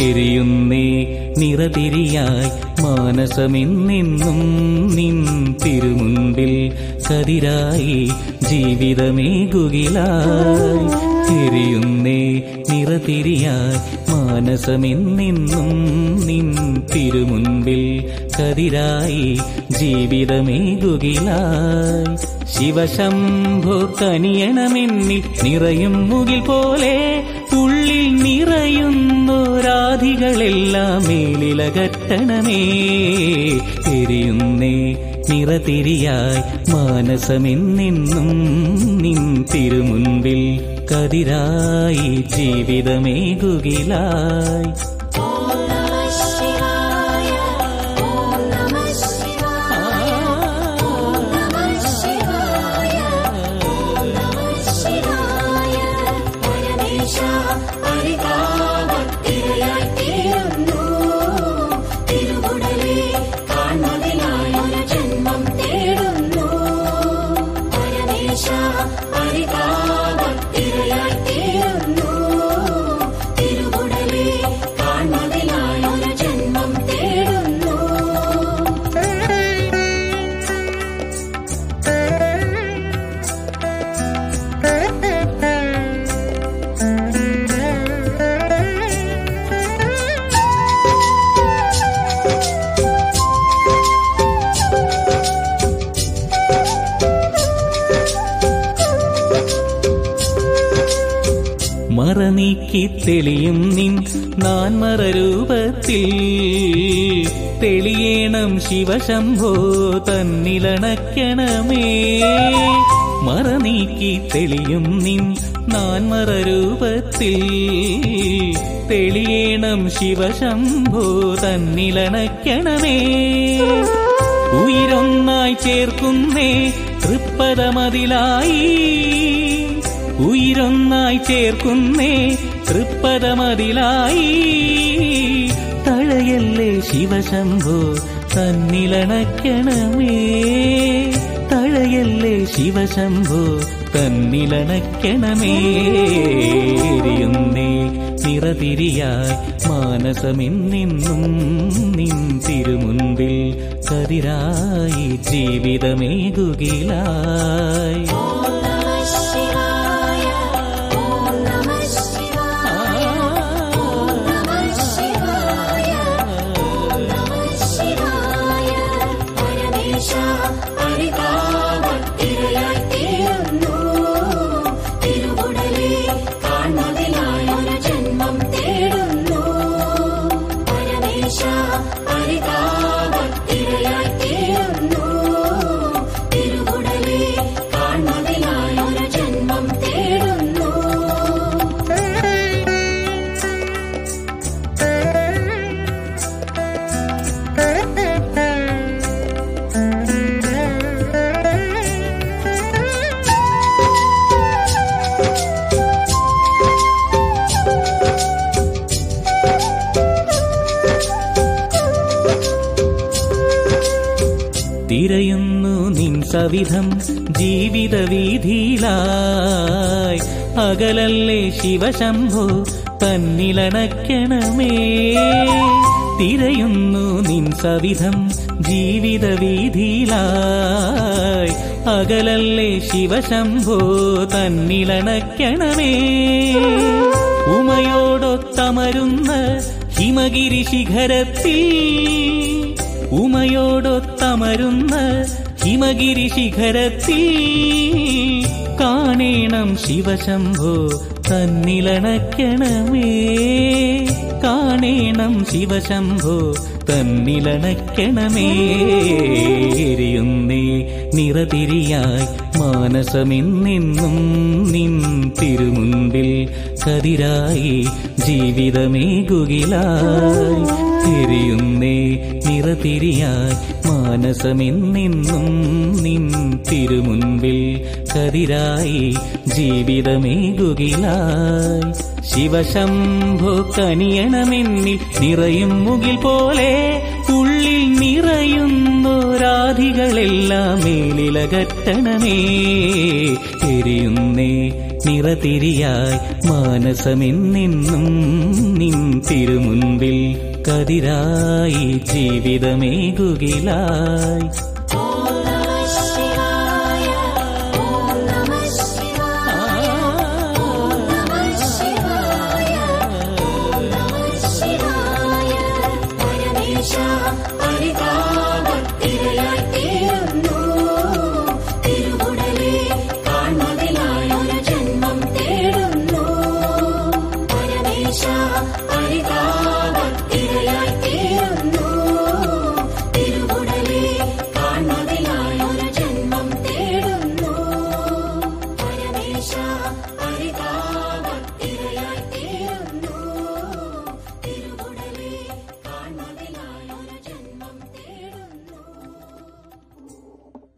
എരിയുന്നേ നിറതിരിയായി മാനസമെന്നെന്നും നിൻ തിരുമുൻപിൽ കതിരായി ജീവിതമേകുകിലായി എരിയുന്നേ നിറതിരിയായി മാനസമെന്നെന്നും നിൻ തിരുമുൻപിൽ കതിരായി ജീവിതമേകുകിലായി ശിവശംഭോ കനിയണമെന്നിൽ നിറയും മുകിൽ പോലെ ഉള്ളിൽ നിറയുന്നോരാധികളെല്ലാം മേലിലകറ്റണമേ എരിയുന്നേ നിറതിരിയായി മാനസമെന്നെന്നും നിൻ തിരുമുൻപിൽ കതിരായി ജീവിതമേകുകിലായി ഓം നമഃ ശിവായ ഓം നമഃ ശിവായ ഓം നമഃ ശിവായ ഓം നമഃ ശിവായ പരമേശ പരിതാപത്തിരയായി തീരുന്നു തിരുവുടലേ കാൺമതിനായി ഒരു ജന്മം തേടുന്നു പരമേശ പരിതാപത്തിരയായി തീരുന്നു തിരുവുടലേ കാൺമതിനായി ഒരു ജന്മം തേടുന്നു മറനീക്കി തെളിയും നിൻ നാൻമറരൂപത്തിൽ തെളിയേണം ശിവശംഭോ തന്നിലണക്കണമേ മറനീക്കി തെളിയും നിൻ നാൻമറരൂപത്തിൽ തെളിയേണം ശിവശംഭോ തന്നിലണക്കണമേ ഉയരൊന്നായി ചേർക്കുന്നേ തൃപ്പദമതിലായി ഉയരൊന്നായി ചേർക്കുന്നേ തൃപ്പദമതിലായി തഴയല്ലേ ശിവശംഭോ തന്നിലണക്കണമേ തഴയല്ലേ ശിവശംഭോ തന്നിലണക്കണമേ എരിയുന്നേ നിറതിരിയായി മാനസമെന്നെന്നും നിൻ തിരുമുൻപിൽ കതിരായി ജീവിതമേകുകിലായി ഓം നമഃ ശിവായ ഓം നമഃ ശിവായ ഓം നമഃ ശിവായ ഓം നമഃ ശിവായ പരമേശ പരിതാപത്തിരയായി തീരുന്നു തിരുവുടലേ കാൺമതിനായി ഒരു ജന്മം തേടുന്നു പരമേശ പരിതാപത്തിരയായി തീരുന്നു തിരുവുടലേ കാൺമതിനായി ഒരു ജന്മം തേടുന്നു തിരയുന്നു നിൻ സവിധം ജീവിത വീതിയിലായി അകലല്ലേ ശിവശംഭോ തന്നിലണക്കണമേ തിരയുന്നു നിൻ സവിധം ജീവിത വീതിയിലായി അകലല്ലേ ശിവശംഭോ തന്നിലണക്കണമേ ഉമയോടൊത്തമരുന്ന ഹിമഗിരി ശിഖരത്തിൽ ഉമയോടൊത്തമരുന്ന ഹിമഗിരി ശിഖരത്തിൽ കാണേണം ശിവശംഭോ തന്നിലണക്കണമേ കാണേണം ശിവശംഭോ തന്നിലണക്കണമേ എരിയുന്നേ നിറതിരിയായി മാനസമെന്നെന്നും നിൻ തിരുമുൻപിൽ കതിരായി ജീവിതമേകുകിലായി എരിയുന്നേ നിറതിരിയായി മാനസമെന്നെന്നും നിൻ തിരുമുൻപിൽ കതിരായി ജീവിതമേകുകിലായി ശിവശംഭോ കനിയണമെന്നിൽ നിറയും മുകിൽ പോലെ ഉള്ളിൽ നിറയുന്നോരാധികളെല്ലാം മേലിലകറ്റണമേ എരിയുന്നേ നിറതിരിയായി മാനസമെന്നെന്നും നിൻ തിരുമുൻപിൽ കതിരായി ജീവിതമേകുകിലായി